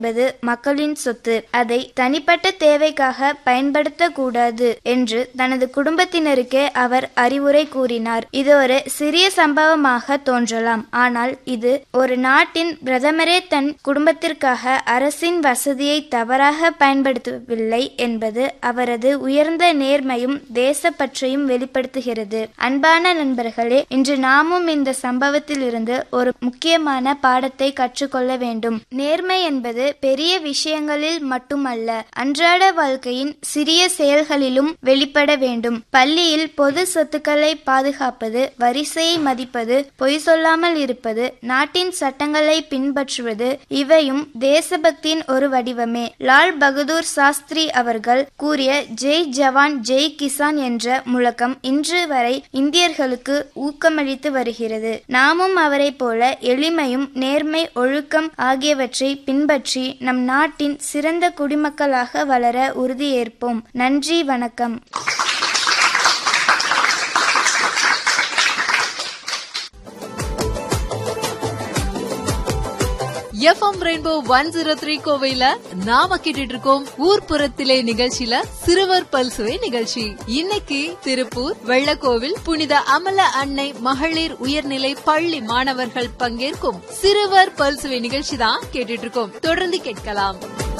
என்பது மக்களின் சொத்து அதை தனிப்பட்ட தேவைக்காக பயன்படுத்தக்கூடாது என்று தனது குடும்பத்தினருக்கே அவர் அறிவுரை கூறினார் இது ஒரு சிறிய சம்பவமாக தோன்றலாம் ஆனால் இது ஒரு நாட்டின் பிரதமரே தன் குடும்பத்திற்காக அரசின் வசதியை தவறாக பயன்படுத்தவில்லை என்பது அவரது உயர்ந்த நேர்மையும் தேசப்பற்றையும் வெளிப்படுத்துகிறது அன்பான நண்பர்களே இன்று நாமும் இந்த சம்பவத்தில் இருந்து ஒரு முக்கியமான பாடத்தை கற்றுக்கொள்ள வேண்டும் நேர்மை என்பது பெரிய விஷயங்களில் மட்டுமல்ல அன்றாட வாழ்க்கையின் சிறிய செயல்களிலும் வெளிப்பட வேண்டும் பள்ளியில் பொது சொத்துக்களை பாதுகாப்பது வரிசையை மதிப்பது பொய் சொல்லாமல் இருப்பது நாட்டின் சட்டங்களை பின்பற்றுவது இவையும் தேசபக்தியின் ஒரு வடிவமே லால் பகதூர் சாஸ்திரி அவர்கள் கூறிய ஜெய் ஜவான் ஜெய் கிசான் என்ற முழக்கம் இன்று வரை இந்தியர்களுக்கு ஊக்கமளித்து வருகிறது நாமும் அவரை போல எளிமையும் நேர்மை ஒழுக்கம் ஆகியவற்றை பின்பற்றி நம் நாட்டின் சிறந்த குடிமக்களாக வளர உறுதியேற்போம் நன்றி வணக்கம் FM Rainbow one zero three கோவையில நாம கேட்டுட்டு இருக்கோம் ஊர்ப்புறத்திலே நிகழ்ச்சியில சிறுவர் பல்சுவை நிகழ்ச்சி இன்னைக்கு திருப்பூர் வெள்ளக்கோவில் புனித அமல அன்னை மகளிர் உயர்நிலை பள்ளி மாணவர்கள் பங்கேற்கும் சிறுவர் பல்சுவை நிகழ்ச்சி தான் கேட்டுட்டு இருக்கோம் தொடர்ந்து கேட்கலாம்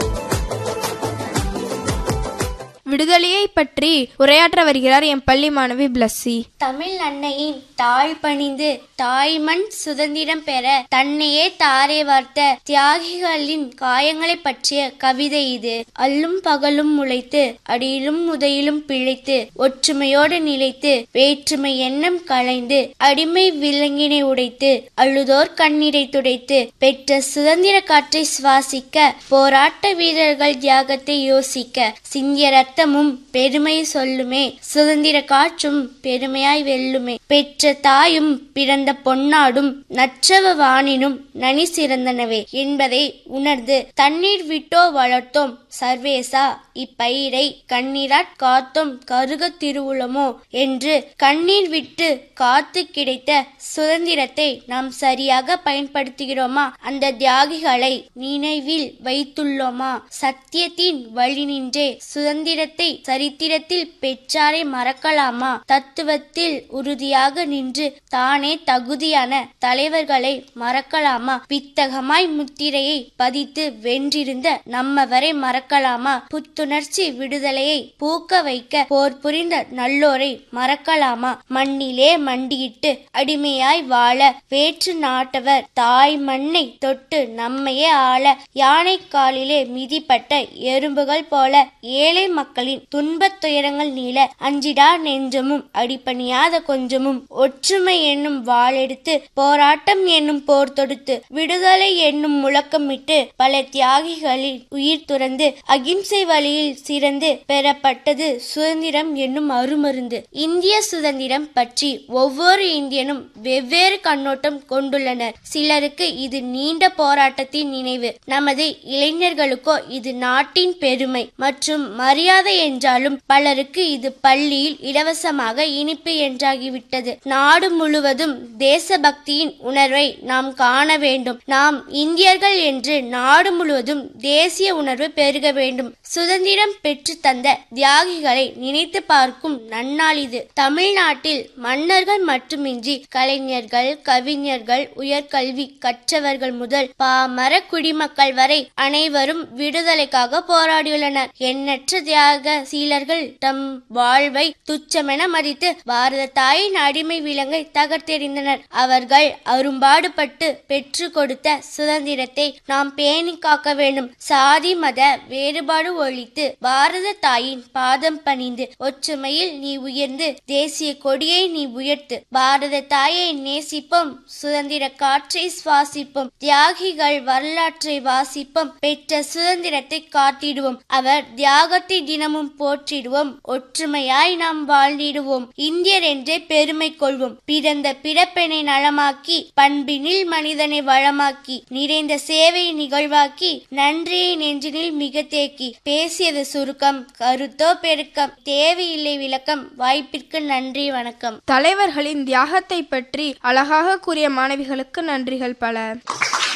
விடுதலையை பற்றி உரையாற்ற வருகிறார் என் பள்ளி மாணவி பிளஸ்ஸி தமிழ் அன்னையின் தாழ் பணிந்து தாய்மண் சுதந்திரம் பெற தன்னையே தாரை வார்த்த தியாகிகளின் காயங்களை பற்றிய கவிதை இது அல்லும் பகலும் முளைத்து அடியிலும் உதையிலும் பிழைத்து ஒற்றுமையோடு நிலைத்து வேற்றுமை எண்ணம் களைந்து அடிமை விலங்கினை உடைத்து அழுதோர் கண்ணீரை துடைத்து பெற்ற சுதந்திர காற்றை சுவாசிக்க போராட்ட வீரர்கள் தியாகத்தை யோசிக்க சிந்திய ரத்தமும் பெருமை சொல்லுமே சுதந்திர காற்றும் பெருமையாய் வெல்லுமே பெற்ற தாயும் பிறந்த பொன்னாடும் நற்றவ வானினும் நனி சிறந்தனவே என்பதை உணர்ந்து தண்ணீர் விட்டோ வளர்த்தோம் சர்வேசா இப்பயிரை கண்ணீராட் காத்தோம் கருக திருவுளமோ என்று கண்ணீர் விட்டு காத்து கிடைத்த சுதந்திரத்தை நாம் சரியாக பயன்படுத்துகிறோமா அந்த தியாகிகளை நினைவில் வைத்துள்ளோமா சத்தியத்தின் வழி நின்றே சுதந்திரத்தை சரித்திரத்தில் பெற்றாரை மறக்கலாமா தத்துவத்தில் உறுதியாக நின்று தானே தகுதியான தலைவர்களை மறக்கலாமா வித்தகமாய் முத்திரையை பதித்து வென்றிருந்த நம்மவரை மறக்கலாமா புத்துணர்ச்சி விடுதலையை பூக்க வைக்க போர் புரிந்த நல்லோரை மறக்கலாமா மண்ணிலே மண்டியிட்டு அடிமையாய் வாழ வேற்று நாட்டவர் தாய் மண்ணை தொட்டு நம்மையே ஆள யானை காலிலே மிதிப்பட்ட எறும்புகள் போல ஏழை மக்களின் துன்பத் துயரங்கள் நீள அஞ்சிடா நெஞ்சமும் அடிப்பணியாத கொஞ்சமும் ஒற்றுமை என்னும் வாளெடுத்து போராட்டம் என்னும் போர் தொடுத்து விடுதலை என்னும் முழக்கமிட்டு பல தியாகிகளில் உயிர் துறந்து அகிம்சை வழியில் சிறந்து பெறப்பட்டது சுதந்திரம் என்னும் அருமருந்து இந்திய சுதந்திரம் பற்றி ஒவ்வொரு இந்தியனும் வெவ்வேறு கண்ணோட்டம் கொண்டுள்ளனர் சிலருக்கு இது நீண்ட போராட்டத்தின் நினைவு நமது இளைஞர்களுக்கோ இது நாட்டின் பெருமை மற்றும் மரியாதை என்றாலும் பலருக்கு இது பள்ளியில் இலவசமாக இனிப்பு என்றாகிவிட்டது நாடு முழுவதும் தேசபக்தியின் உணர்வை நாம் காண வேண்டும் நாம் இந்தியர்கள் என்று நாடு முழுவதும் தேசிய உணர்வு பெருக வேண்டும் சுதந்திரம் பெற்று தந்த தியாகிகளை நினைத்து பார்க்கும் நன்னாள் இது தமிழ்நாட்டில் மன்னர்கள் மட்டுமின்றி கலைஞர்கள் கவிஞர்கள் உயர்கல்வி கற்றவர்கள் முதல் பாமர குடிமக்கள் வரை அனைவரும் விடுதலைக்காக போராடியுள்ளனர் எண்ணற்ற தியாக சீலர்கள் தம் வாழ்வை துச்சமென மதித்து பாரத தாயின் அடிமை விலங்கை தகர்த்தெறிந்தனர் அவர்கள் அரும்பாடுபட்டு பெற்று கொடுத்த சுதந்திரத்தை நாம் பேணி காக்க வேண்டும் சாதி மத வேறுபாடு ஒழித்து பாரத தாயின் பாதம் பணிந்து ஒற்றுமையில் நீ உயர்ந்து தேசிய கொடியை நீ உயர்த்து பாரத தாயை நேசிப்போம் சுதந்திர காற்றை சுவாசிப்போம் தியாகிகள் வரலாற்றை வாசிப்போம் பெற்ற சுதந்திரத்தை காத்திடுவோம் அவர் தியாகத்தை தினமும் போற்றிடுவோம் ஒற்றுமையாய் நாம் வாழ்ந்திடுவோம் இந்தியர் என்றே பெருமை கொள்வோம் பிறந்த பிறப்பெனை நலமாக்கி பண்பினில் மனிதனை வளமாக்கி நிறைந்த சேவை நிகழ்வாக்கி நன்றியை நெஞ்சினில் மிக தேக்கி பேசியது சுருக்கம் கருத்தோ பெருக்கம் தேவையில்லை விளக்கம் வாய்ப்பிற்கு நன்றி வணக்கம் தலைவர்களின் தியாகத்தை பற்றி அழகாக கூறிய மாணவிகளுக்கு நன்றிகள் பல